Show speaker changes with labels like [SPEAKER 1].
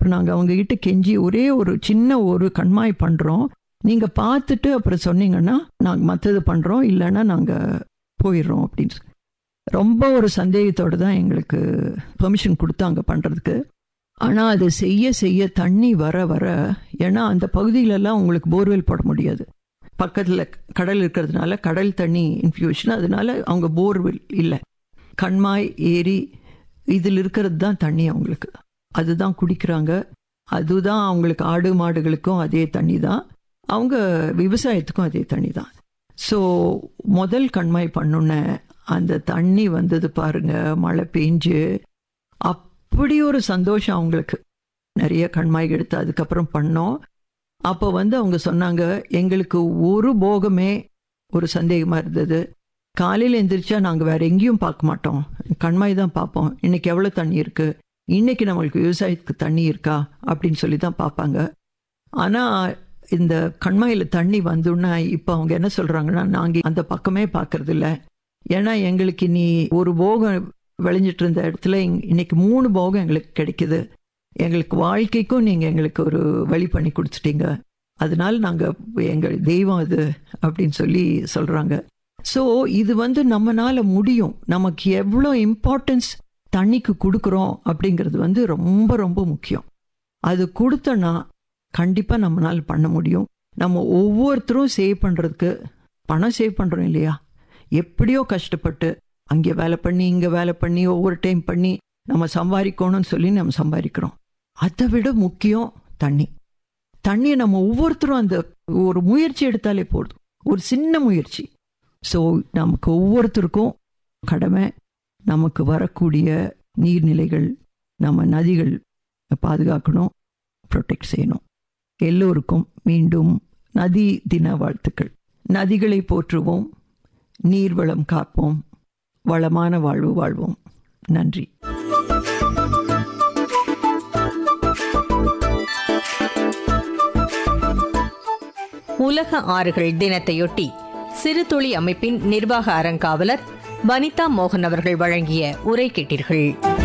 [SPEAKER 1] இப்போ நாங்கள் அவங்க கிட்ட கெஞ்சி ஒரே ஒரு சின்ன ஒரு கண்மாய் பண்ணுறோம் நீங்கள் பார்த்துட்டு அப்புறம் சொன்னீங்கன்னா நாங்கள் மற்றது பண்ணுறோம் இல்லைன்னா நாங்கள் போயிடுறோம் அப்படின்னு சொல்லி. ரொம்ப ஒரு சந்தேகத்தோடு தான் எங்களுக்கு பெர்மிஷன் கொடுத்தாங்க பண்ணுறதுக்கு ஆனால் அது செய்ய செய்ய தண்ணி வர வர ஏன்னா அந்த பகுதியிலெல்லாம் உங்களுக்கு போர்வெல் போட முடியாது பக்கத்தில் கடல் இருக்கிறதுனால கடல் தண்ணி இன்ஃப்யூஷன் அதனால அவங்க போர்வெல் இல்லை கண்மாய் ஏரி இதில் இருக்கிறது தான் தண்ணி அவங்களுக்கு அதுதான் குடிக்கிறாங்க அதுதான் அவங்களுக்கு ஆடு மாடுகளுக்கும் அதே தண்ணி தான் அவங்க விவசாயத்துக்கும் அதே தண்ணி தான் ஸோ முதல் கண்மாய் பண்ணுன அந்த தண்ணி வந்தது பாருங்க மழை பெஞ்சு அப்படி ஒரு சந்தோஷம் அவங்களுக்கு நிறைய கண்மாய் எடுத்து அதுக்கப்புறம் பண்ணோம் அப்போ வந்து அவங்க சொன்னாங்க எங்களுக்கு ஒரு போகமே ஒரு சந்தேகமாக இருந்தது காலையில் எந்திரிச்சா நாங்கள் வேற எங்கேயும் பார்க்க மாட்டோம் கண்மாய் தான் பார்ப்போம் இன்னைக்கு எவ்வளோ தண்ணி இருக்கு இன்னைக்கு நம்மளுக்கு விவசாயத்துக்கு தண்ணி இருக்கா அப்படின்னு சொல்லி தான் பார்ப்பாங்க ஆனால் இந்த கண்மாயில் தண்ணி வந்தோன்னா இப்போ அவங்க என்ன சொல்கிறாங்கன்னா நாங்கள் அந்த பக்கமே பார்க்கறது இல்ல ஏன்னா எங்களுக்கு இனி ஒரு போகம் விளைஞ்சிட்டு இருந்த இடத்துல இங்க- இன்னைக்கு மூணு போகம் எங்களுக்கு கிடைக்குது எங்களுக்கு வாழ்க்கைக்கும் நீங்கள் எங்களுக்கு ஒரு வழி பண்ணி கொடுத்துட்டீங்க அதனால நாங்கள் எங்கள் தெய்வம் அது அப்படின்னு சொல்லி சொல்கிறாங்க ஸோ இது வந்து நம்மனால முடியும் நமக்கு எவ்வளோ இம்பார்ட்டன்ஸ் தண்ணிக்கு கொடுக்குறோம் அப்படிங்கிறது வந்து ரொம்ப ரொம்ப முக்கியம் அது கொடுத்தோன்னா கண்டிப்பாக நம்மளால பண்ண முடியும் நம்ம ஒவ்வொருத்தரும் சேவ் பண்ணுறதுக்கு பணம் சேவ் பண்ணுறோம் இல்லையா எப்படியோ கஷ்டப்பட்டு அங்கே வேலை பண்ணி இங்கே வேலை பண்ணி ஒவ்வொரு டைம் பண்ணி நம்ம சம்பாதிக்கணும்னு சொல்லி நம்ம சம்பாதிக்கிறோம் அதை விட முக்கியம் தண்ணி தண்ணியை நம்ம ஒவ்வொருத்தரும் அந்த ஒரு முயற்சி எடுத்தாலே போதும் ஒரு சின்ன முயற்சி ஸோ நமக்கு ஒவ்வொருத்தருக்கும் கடமை நமக்கு வரக்கூடிய நீர்நிலைகள் நம்ம நதிகள் பாதுகாக்கணும் ப்ரொடெக்ட் செய்யணும் எல்லோருக்கும் மீண்டும் நதி தின வாழ்த்துக்கள் நதிகளை போற்றுவோம் நீர்வளம் காப்போம் வளமான வாழ்வு வாழ்வோம் நன்றி
[SPEAKER 2] உலக ஆறுகள் தினத்தையொட்டி சிறுதுளி அமைப்பின் நிர்வாக அறங்காவலர் வனிதா மோகன் அவர்கள் வழங்கிய உரை கேட்டீர்கள்